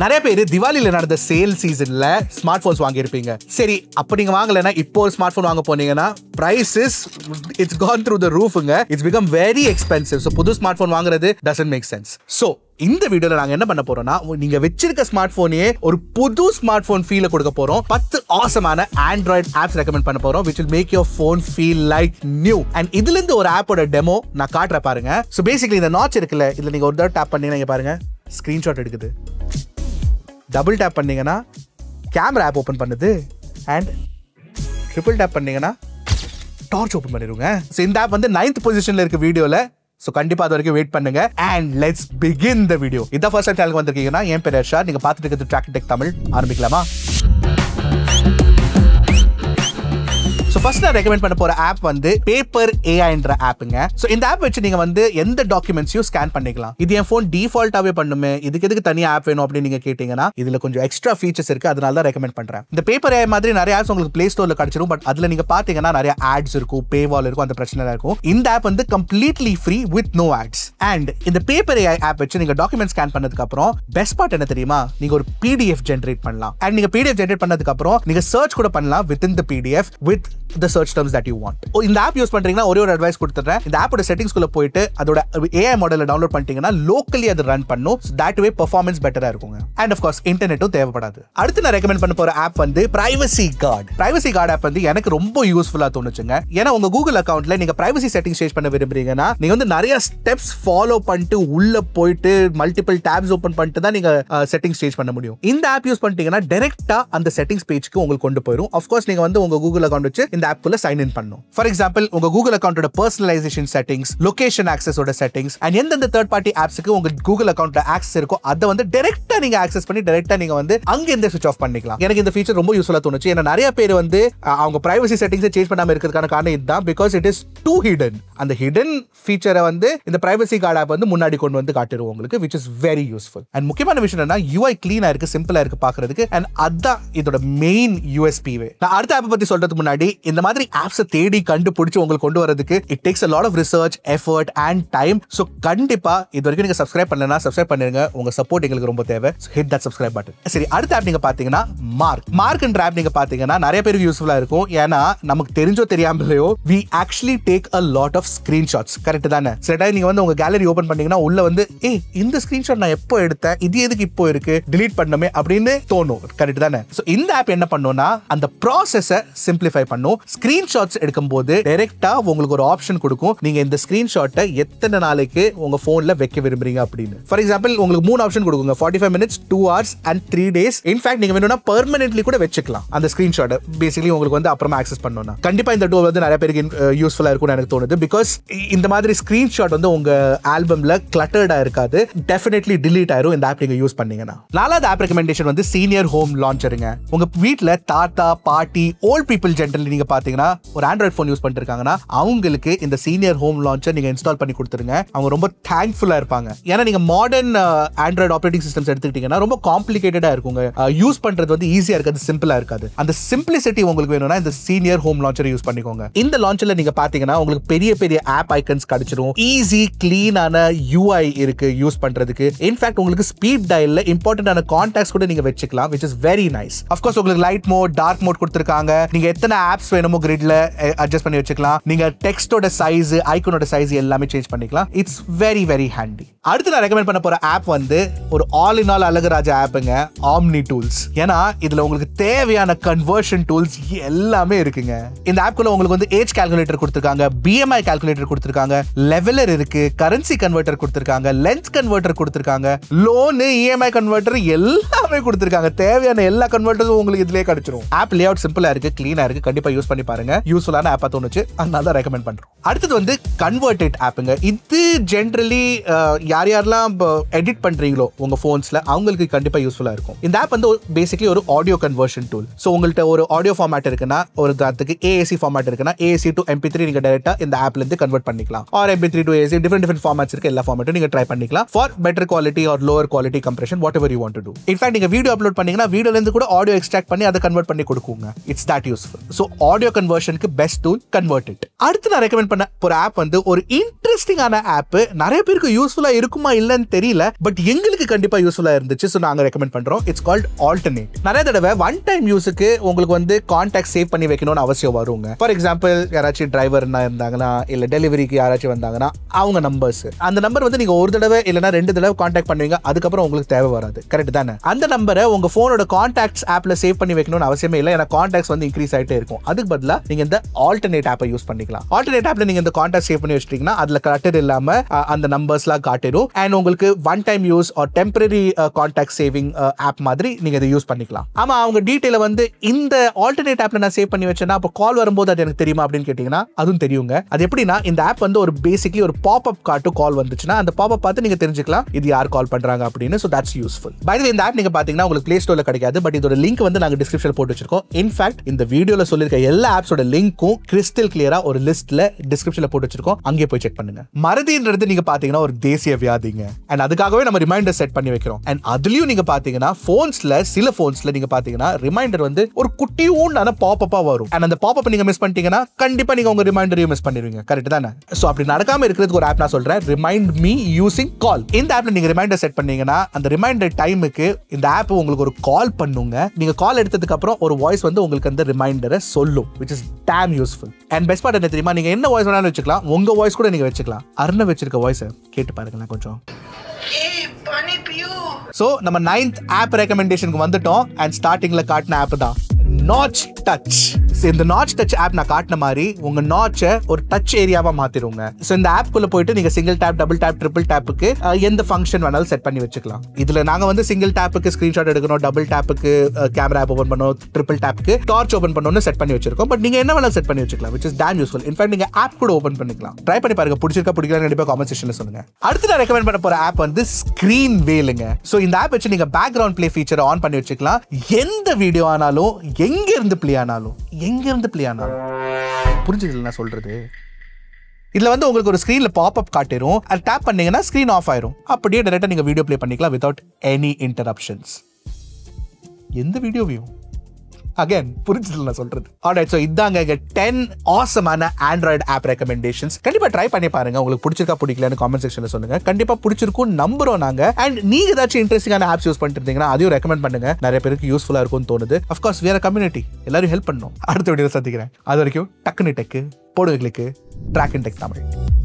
நிறைய பேர் திவாலில நடந்த சேல் சீசன்ல ஸ்மார்ட் போன்ஸ் வாங்கியிருப்பீங்க சரி அப்ப நீங்க வாங்கலைன்னா இப்போ ஒரு ஸ்மார்ட் போன் வாங்க போனீங்கன்னா price is it's gone through the ரூஃபுங்க it's become very expensive so புது ஸ்மார்ட் போன் வாங்குறது டசன்ட் மேக் சென்ஸ் ஸோ இந்த வீடியோல நாங்க என்ன பண்ண போறோம்னா நீங்க வச்சிருக்க ஸ்மார்ட் போனையே ஒரு புது ஸ்மார்ட் போன் ஃபீல கொடுக்க போறோம் பத்து ஆசமான ஆண்ட்ராய்ட் ஆப்ஸ் ரெக்கமெண்ட் பண்ண போறோம் which will make your phone feel like new and இதுல இருந்து ஒரு ஆப்போட டெமோ நான் காட்டுறேன் பாருங்க ஸோ பேசிக்கலி இந்த நாட்ச் இருக்குல்ல இதுல நீங்க ஒரு தடவை டேப் பண்ணீங்கன்னா இங்க பாருங்க ஸ்கிரீன்ஷாட் எடுக்குது டபுள் டேப் பண்ணீங்கன்னா கேமரா ஆப் ஓப்பன் பண்ணுது அண்ட் ட்ரிபிள் டேப் பண்ணீங்கன்னா டார்ச் ஓப்பன் பண்ணிருங்க ஸோ இந்த ஆப் வந்து நைன்த் பொசிஷன்ல இருக்கு வீடியோல ஸோ கண்டிப்பா அது வரைக்கும் வெயிட் பண்ணுங்க and let's begin the video இதான் ஃபர்ஸ்ட் டைம் சேனலுக்கு வந்திருக்கீங்கன்னா என் பேர் ஹர்ஷா நீங்க பார்த்துட்டு இருக்கிறது ட்ராக் டெக் தமிழ் ஆரம்பிக்கலாமா ஸோ ஃபர்ஸ்ட் நான் ரெக்கமெண்ட் பண்ண போற ஆப் வந்து பேப்பர் ஏஐன்ற ஆப்புங்க ஸோ இந்த ஆப் வச்சு நீங்க வந்து எந்த டாக்குமெண்ட்ஸையும் ஸ்கேன் பண்ணிக்கலாம் இது என் ஃபோன் டிஃபால்ட்டாவே பண்ணுமே இதுக்கு எதுக்கு தனி ஆப் வேணும் அப்படின்னு நீங்க கேட்டீங்கன்னா இதுல கொஞ்சம் எக்ஸ்ட்ரா ஃபீச்சர்ஸ் இருக்கு அதனால தான் ரெக்கமெண்ட் பண்றேன் இந்த பேப்பர் ஏஐ மாதிரி நிறைய ஆப்ஸ் உங்களுக்கு பிளே ஸ்டோர்ல கிடைச்சிரும் பட் அதுல நீங்க பாத்தீங்கன்னா நிறைய ஆட்ஸ் இருக்கும் பேவால் இருக்கும் அந்த பிரச்சனை இருக்கும் இந்த ஆப் வந்து completely free with no ads and இந்த பேப்பர் ஏஐ ஆப் வச்சு நீங்க டாக்குமெண்ட் ஸ்கேன் பண்ணதுக்கு அப்புறம் பெஸ்ட் பார்ட் என்ன தெரியுமா நீங்க ஒரு பிடிஎஃப் ஜென்ரேட் பண்ணலாம் அண்ட் நீங்க பிடிஎஃப் ஜென்ரேட் பண்ணதுக்கு அப்புறம் நீங்க சர்ச் கூட பண்ணலாம் within the PDF with the search terms that you want இந்த ஆப் யூஸ் பண்றீங்கன்னா ஒரே ஒரு அட்வைஸ் கொடுத்துறேன் இந்த ஆப்போட செட்டிங்ஸ்குள்ள போயிட்டு அதோட ஏஐ மாடலை டவுன்லோட் பண்ணிட்டீங்கன்னா லோக்கலி அது ரன் பண்ணும் தட் வே பெர்ஃபார்மன்ஸ் பெட்டரா இருக்குங்க அண்ட் ஆஃப் கோர்ஸ் இன்டர்நெட்டும் தேவைப்படாது அடுத்து நான் ரெக்கமெண்ட் பண்ண போற ஆப் வந்து privacy guard privacy guard app வந்து எனக்கு ரொம்ப யூஸ்ஃபுல்லா தோணுச்சுங்க ஏன்னா உங்க கூகுள் அக்கௌண்ட்ல நீங்க பிரைவசி செட்டிங்ஸ் சேஞ்ச் பண்ண விரும்புறீங்கன்னா நீங்க வந்து நிறைய ஸ்டெப்ஸ் ஃபாலோ பண்ணிட்டு உள்ள போயிட்டு மல்டிபிள் டேப்ஸ் ஓபன் பண்ணிட்டு தான் நீங்க செட்டிங்ஸ் சேஞ்ச் பண்ண முடியும் இந்த ஆப் யூஸ் பண்ணிட்டீங்கன்னா டைரக்டா அந்த செட்டிங்ஸ் பேஜ்க்கு உங்களுக்கு கொண்டு போயிடும் கோர்ஸ் நீங்க வந்து உங்க கூகுள் அக்கௌண்ட் வச்சு இந்த ஆப்குள்ள சைன் இன் பண்ணும் ஃபார் எக்ஸாம்பிள் உங்க கூகுள் அக்கௌண்டோட பர்சனலைசேஷன் செட்டிங்ஸ் லொகேஷன் ஆக்சஸோட செட்டிங்ஸ் அண்ட் எந்தெந்த தேர்ட் பார்ட்டி ஆப்ஸ்க்கு உங்க கூகுள் அக்கௌண்ட்ல ஆக்சஸ் இருக்கோ அதை வந்து டைரக்டா நீங்க ஆக்சஸ் பண்ணி டைரக்டா நீங்க வந்து அங்க இருந்து ஸ்விட்ச் ஆஃப் பண்ணிக்கலாம் எனக்கு இந்த ஃபீச்சர் ரொம்ப யூஸ்ஃபுல்லா தோணுச்சு ஏன்னா நிறைய பேர் வந்து அஹ், அவங்க பிரைவசி செட்டிங்ஸ் சேஞ்ச் பண்ணாம இருக்கிறதுக்கான காரணம் இதுதான் because it is too hidden அந்த ஹிடன் ஃபீச்சரை வந்து இந்த பிரைவசி கார்டு ஆப் வந்து முன்னாடி கொண்டு வந்து காட்டிடும் உங்களுக்கு which is very useful and முக்கியமான விஷயம் என்னன்னா யூஐ கிளீனா இருக்கு சிம்பிளா இருக்கு பாக்குறதுக்கு அண்ட் அதான் இதோட மெயின் யூஎஸ்பிவே நான் அடுத்த ஆப் பத்தி சொல்றதுக்கு முன்னாடி இந்த மாதிரி ஆப்ஸை தேடி கண்டுபிடிச்சு உங்களுக்கு கொண்டு வரதுக்கு it takes a lot of research effort and time so கண்டிப்பா இது வரைக்கும் நீங்க சப்ஸ்கிரைப் பண்ணலனா சப்ஸ்கிரைப் பண்ணிருங்க உங்க சப்போர்ட் எங்களுக்கு ரொம்ப தேவை ஹிட் தட் சப்ஸ்கிரைப் பட்டன் சரி அடுத்த ஆப் நீங்க பாத்தீங்கன்னா மார்க் மார்க்ன்ற ஆப் நீங்க பாத்தீங்கன்னா நிறைய பேருக்கு யூஸ்ஃபுல்லா இருக்கும் ஏன்னா நமக்கு தெரிஞ்சோ தெரியாமலையோ we actually take a lot of screenshots correct தானே சில டைம் நீங்க வந்து உங்க கேலரி ஓபன் பண்ணீங்கன்னா உள்ள வந்து ஏய் இந்த ஸ்கிரீன்ஷாட் நான் எப்போ எடுத்தேன் இது எதுக்கு இப்போ இருக்கு delete பண்ணணுமே அப்படின்னு தோணும் கரெக்ட் தானே ஸோ இந்த ஆப் என்ன பண்ணும்னா அந்த ப்ராசஸை சிம்பிளிஃபை பண்ணும் ஸ்கிரீன்ஷாட்ஸ் எடுக்கும்போது டைரக்டா உங்களுக்கு ஒரு ஆப்ஷன் கொடுக்கும் நீங்க இந்த ஸ்கிரீன்ஷாட்டை எத்தனை நாளைக்கு உங்க போன்ல வைக்க விரும்புறீங்க அப்படின்னு ஃபார் எக்ஸாம்பிள் உங்களுக்கு மூணு ஆப்ஷன் கொடுக்குங்க forty five minutes two hours and three days in fact நீங்க வேணும்னா பெர்மனென்ட்லி கூட வச்சுக்கலாம் அந்த ஸ்கிரீன்ஷாட்டை பேசிக்கலி உங்களுக்கு வந்து அப்புறமா ஆக்சஸ் பண்ணணும்னா கண்டிப்பா இந்த டூ வந்து நிறைய பேருக்கு யூஸ்ஃபுல்லா இருக்கும்னு எனக்கு தோணுது பிகாஸ் இந்த மாதிரி ஸ்கிரீன்ஷாட் வந்து உங்க ஆல்பம்ல கிளட்டர்டா இருக்காது டெஃபினெட்லி delete ஆயிரும் இந்த ஆப் நீங்க யூஸ் பண்ணீங்கன்னா நாலாவது ஆப் ரெக்கமெண்டேஷன் வந்து சீனியர் ஹோம் லான்ச்சருங்க உங்க வீட்ல தாத்தா பாட்டி ஓல்ட் பீப்புள் ஜென்ரலி நீங்க பாத்தீங்கன்னா ஒரு ஆண்ட்ராய்ட் ஃபோன் யூஸ் பண்ணிட்டு இருக்காங்கன்னா அவங்களுக்கு இந்த சீனியர் ஹோம் லான்ச்சர் நீங்க இன்ஸ்டால் பண்ணி கொடுத்துருங்க அவங்க ரொம்ப தேங்க்ஃபுல்லா இருப்பாங்க ஏன்னா நீங்க மாடர்ன் ஆண்ட்ராய்டு ஆப்ரேட்டிங் சிஸ்டம்ஸ் எடுத்துக்கிட்டீங்கன்னா ரொம்ப காம்ப்ளிகேட்டடா இருக்குங்க யூஸ் பண்றது வந்து ஈஸியா இருக்காது சிம்பிளா இருக்காது அந்த சிம்பிளிசிட்டி உங்களுக்கு வேணும்னா இந்த சீனியர் ஹோம் லான்ச்சர் யூஸ் பண்ணிக்கோங்க இந்த லான்ச்சர்ல நீங்க பாத்தீங்கன்னா உங்களுக்கு பெரிய பெரிய ஆப் ஐக்கன்ஸ் கிடைச்சிரும் ஈஸி கிளீனான யூஐ இருக்கு யூஸ் பண்றதுக்கு இன்ஃபேக்ட் உங்களுக்கு ஸ்பீட் டயல்ல இம்பார்ட்டன்டான கான்டாக்ட்ஸ் கூட நீங்க வச்சுக்கலாம் which is very nice of course உங்களுக்கு லைட் மோட் டார்க் மோட் கொடுத்துருக்காங்க நீங்க எத்தனை ஆப்ஸ் வேணுமோ கிரிட்ல அட்ஜஸ்ட் பண்ணி வச்சுக்கலாம் நீங்க டெக்ஸ்டோட சைஸ் ஐக்கனோட சைஸ் எல்லாமே சேஞ்ச் பண்ணிக்கலாம் இட்ஸ் வெரி வெரி ஹேண்டி அடுத்து நான் ரெக்கமெண்ட் பண்ண போற ஆப் வந்து ஒரு ஆல் இன் ஆல் அழகுராஜா ஆப்புங்க ஆம்னி டூல்ஸ் ஏன்னா இதுல உங்களுக்கு தேவையான கன்வர்ஷன் டூல்ஸ் எல்லாமே இருக்குங்க இந்த ஆப்குள்ள உங்களுக்கு வந்து ஏஜ் கால்குலேட்டர் கொடுத்துருக்காங்க பிஎம்ஐ கால்குலேட்டர் கொடுத்துருக்காங்க லெவலர் இருக்கு கரன்சி கன்வெர்ட்டர் கொடுத்துருக்காங்க லென்ஸ் கன்வெர்ட்டர் கொடுத்துருக்காங்க லோனு இஎம்ஐ கன்வெர்ட்டர் எல்லாமே கொடுத்துருக்காங்க தேவையான எல்லா கன்வெர்ட்டரும் உங்களுக்கு இதுலயே கிடைச்சிரும் ஆப் லே அவுட் சிம்பிளா இருக்கு கிளீனா இருக்கு கண்டிப்பா யூஸ் பண்ணி பாருங்க யூஸ்ஃபுல்லான ஆப்பா தோணுச்சு அதனால தான் ரெக்கமெண்ட் பண்றோம் அடுத்தது வந்து கன்வெர்டட் ஆப்புங்க இது ஜென்ரலி யார் யாரெல்லாம் எடிட் பண்றீங்களோ உங்க போன்ஸ்ல அவங்களுக்கு கண்டிப்பா யூஸ்ஃபுல்லா இருக்கும் இந்த ஆப் வந்து பேசிக்கலி ஒரு ஆடியோ கன்வர்ஷன் டூல் ஸோ உங்கள்ட்ட ஒரு ஆடியோ ஃபார்மேட் இருக்குன்னா ஒரு உதாரணத்துக்கு ஏஏசி ஃபார்மேட் இருக்குன்னா ஏசி டு எம்பி த்ரீ நீங்க டேரக்டா இந்த ஆப்ல இருந்து கன்வெர்ட் பண்ணிக்கலாம் or MP three to AC different different formats இருக்கு எல்லா ஃபார்மேட்டும் நீங்க ட்ரை பண்ணிக்கலாம் for better quality or lower quality compression whatever you want to do in fact நீங்க வீடியோ அப்லோட் பண்ணீங்கன்னா வீடியோல இருந்து கூட ஆடியோ எக்ஸ்ட்ராக்ட் பண்ணி அதை கன்வெர்ட் பண்ணி கொடுக்குங்க it's that useful so audio கன்வர்ஷனுக்கு பெஸ்ட் டூல் கன்வெர்ட் இட் அடுத்து நான் ரெக்கமெண்ட் பண்ண ஒரு ஆப் வந்து ஒரு இன்ட்ரெஸ்டிங்கான ஆப் நிறைய பேருக்கு யூஸ்ஃபுல்லா இருக்குமா இல்லன்னு தெரியல பட் எங்களுக்கு கண்டிப்பா யூஸ்ஃபுல்லா இருந்துச்சு ஸோ நாங்க ரெக்கமெண்ட் பண்றோம் இட்ஸ் கால்ட் ஆல்டர்னேட் நிறைய தடவை ஒன் டைம் யூஸுக்கு உங்களுக்கு வந்து கான்டாக்ட் சேவ் பண்ணி வைக்கணும்னு அவசியம் வருங்க ஃபார் எக்ஸாம்பிள் யாராச்சும் டிரைவர் இருந்தாங்கன்னா இல்ல டெலிவரிக்கு யாராச்சும் வந்தாங்கன்னா அவங்க நம்பர்ஸ் அந்த நம்பர் வந்து நீங்க ஒரு தடவை இல்லைன்னா ரெண்டு தடவை கான்டாக்ட் பண்ணுவீங்க அதுக்கப்புறம் உங்களுக்கு தேவை வராது கரெக்ட் தானே அந்த நம்பரை உங்க போனோட கான்டாக்ட்ஸ் ஆப்ல சேவ் பண்ணி வைக்கணும்னு அவசியமே இல்லை ஏன்னா கான்டாக்ட்ஸ் வந்து இன்க்ரீஸ் ஆயிட்டே இருக்கும் அதுக்கு பதிலா நீங்க இந்த ஆல்டர்னேட் ஆப்பை யூஸ் பண்ணிக்கலாம் ஆல்டர்னேட் ஆப்ல நீங்க இந்த கான்டாக்ட் சேவ் பண்ணி வச்சிட்டீங்கன்னா அதுல கட்டர் இல்லாம அஹ், அந்த நம்பர்ஸ்லாம் காட்டிடும் அண்ட் உங்களுக்கு one time use or temporary contact saving app மாதிரி நீங்க இதை யூஸ் பண்ணிக்கலாம் ஆமா அவங்க டீடைல வந்து இந்த ஆல்டர்னேட் ஆப்ல நான் சேவ் பண்ணி வச்சேன்னா அப்போ கால் வரும்போது அது எனக்கு தெரியுமா அப்படின்னு கேட்டீங்கன்னா அதுவும் தெரியுங்க அது எப்படின்னா இந்த ஆப் வந்து ஒரு பேசிக்லி ஒரு பாப் அப் காட்டும் கால் வந்துச்சுன்னா அந்த பாப் அப் பார்த்து நீங்க தெரிஞ்சுக்கலாம் இது யார் கால் பண்றாங்க அப்படின்னு ஸோ தட்ஸ் யூஸ்ஃபுல் பை இந்த ஆப் நீங்க பாத்தீங்கன்னா உங்களுக்கு பிளே ஸ்டோர்ல கிடைக்காது பட் இதோட லிங்க் வந்து நாங்க டிஸ்கிரிப்ஷன் போட்டு வச்சிருக்கோம் இன்ஃபேக்ட் இந்த வீடியோல சொல்லிருக்க எல்லா ஆப்ஸோட லிங்க்கும் கிறிஸ்டல் கிளியரா ஒரு லிஸ்ட்ல டிஸ்கிரிப்ஷன்ல போட்டு வச்சிருக்கோம் அங்கே போய் செக் பண்ணுங்க மறதின்றது நீங்க பாத்தீங்கன்னா ஒரு தேசிய வியாதிங்க அண்ட் அதுக்காகவே நம்ம ரிமைண்டர் செட் பண்ணி வைக்கிறோம் அண்ட் அதுலயும் நீங்க பாத்தீங்கன்னா போன்ஸ்ல சில போன்ஸ்ல நீங்க பாத்தீங்கன்னா ரிமைண்டர் வந்து ஒரு குட்டியூண்டான பாப் அப்பா வரும் அண்ட் அந்த பாப் அப் நீங்க மிஸ் பண்ணிட்டீங்கன்னா கண்டிப்பா நீங்க உங்க ரிமைண்டரையும் மிஸ் பண்ணிடுவீங்க கரெக்ட் தானே சோ அப்படி நடக்காம இருக்கிறதுக்கு ஒரு ஆப் நான் சொல்றேன் ரிமைண்ட் மீ யூசிங் கால் இந்த ஆப்ல நீங்க ரிமைண்டர் செட் பண்ணீங்கன்னா அந்த ரிமைண்டர் டைமுக்கு இந்த ஆப் உங்களுக்கு ஒரு கால் பண்ணுங்க நீங்க கால் எடுத்ததுக்கு அப்புறம் ஒரு வாய்ஸ் வந்து உங்களுக்கு அந்த ரிமைண்டரை சொல்லும் which is damn useful and best part என்ன தெரியுமா நீங்க என்ன வாய்ஸ் வேணாலும் வச்சுக்கலாம் உங்க வாய்ஸ் கூட நீங்க வச்சுக்கலாம் அருண வச்சிருக்க வாய்ஸ் கேட்டு பாருங்களேன் கொஞ்சம் Hey, Bunny Pew! ஸோ நம்ம நைன்த் ஆப் ரெக்கமெண்டேஷனுக்கு வந்துட்டோம் அண்ட் ஸ்டார்டிங்ல காட்டின ஆப் தான் நாச் டச் இந்த நாச் டச் ஆப் நான் காட்டின மாதிரி உங்க நாச்சை ஒரு டச் ஏரியாவா மாத்திருங்க ஸோ இந்த ஆப்குள்ள போயிட்டு நீங்க single tap double tap triple டேப்புக்கு எந்த ஃபங்க்ஷன் வேணாலும் செட் பண்ணி வச்சுக்கலாம் இதுல நாங்க வந்து சிங்கிள் டேப்புக்கு ஸ்கிரீன்ஷாட் எடுக்கணும் டபுள் டேப்புக்கு கேமரா ஆப் ஓபன் பண்ணணும் ட்ரிபிள் டேப்புக்கு டார்ச் ஓபன் பண்ணணும்னு செட் பண்ணி வச்சிருக்கோம் பட் நீங்க என்ன வேணாலும் செட் பண்ணி வச்சுக்கலாம் which is damn useful in fact நீங்க ஆப் கூட ஓபன் பண்ணிக்கலாம் ட்ரை பண்ணி பாருங்க பிடிச்சிருக்கா பிடிக்கல கண்டிப்பா காமெண்ட் செக்ஷன்ல சொல்லுங்க அடுத்து நான் ரெக்கமெண்ட் பண்ண போற ஆப் வந்து ஸ்கிரீன் வேலுங்க ஸோ இந்த ஆப் வச்சு நீங்க பேக்ரவுண்ட் ப்ளே ஃபீச்சரை ஆன் பண்ணி வச்சுக்கலாம் எந்த வீடியோ ஆனாலும் எங்க இருந்து ப்ளே ஆனாலும் எங்க இருந்து ப்ளே ஆனாலும் புரிஞ்சுக்கல நான் சொல்றது இதுல வந்து உங்களுக்கு ஒரு ஸ்க்ரீன்ல பாப் அப் காட்டிரும் அது டேப் பண்ணீங்கன்னா ஸ்க்ரீன் ஆஃப் ஆயிரும் அப்படியே டேரக்டா நீங்க வீடியோ ப்ளே பண்ணிக்கலாம் வித்வுட் எனி இன்டரப்ஷன்ஸ் எந்த வீடியோவையும் அகைன் புரிஞ்சதில்ல நான் சொல்றது ஆல்ரைட் ஸோ இதாங்க டென் ஆசமான ஆண்ட்ராய்டு ஆப் ரெக்கமெண்டேஷன்ஸ் கண்டிப்பா ட்ரை பண்ணி பாருங்க உங்களுக்கு பிடிச்சிருக்கா பிடிக்கலன்னு காமெண்ட் செக்ஷன்ல சொல்லுங்க கண்டிப்பா பிடிச்சிருக்கும் நம்புறோம் நாங்க அண்ட் நீங்க ஏதாச்சும் இன்ட்ரெஸ்டிங்கான ஆப்ஸ் யூஸ் பண்ணிட்டு இருந்தீங்கன்னா அதையும் ரெக்கமெண்ட் பண்ணுங்க நிறைய பேருக்கு யூஸ்ஃபுல்லா இருக்கும்னு தோணுது அஃப்கோர்ஸ் வேற கம்யூனிட்டி எல்லாரும் ஹெல்ப் பண்ணணும் அடுத்த வீடியோ சந்திக்கிறேன் அது வரைக்கும் டக்குனு டெக்கு போடுங்க கிளிக்கு ட்ராக் இன் டெக் தமிழ்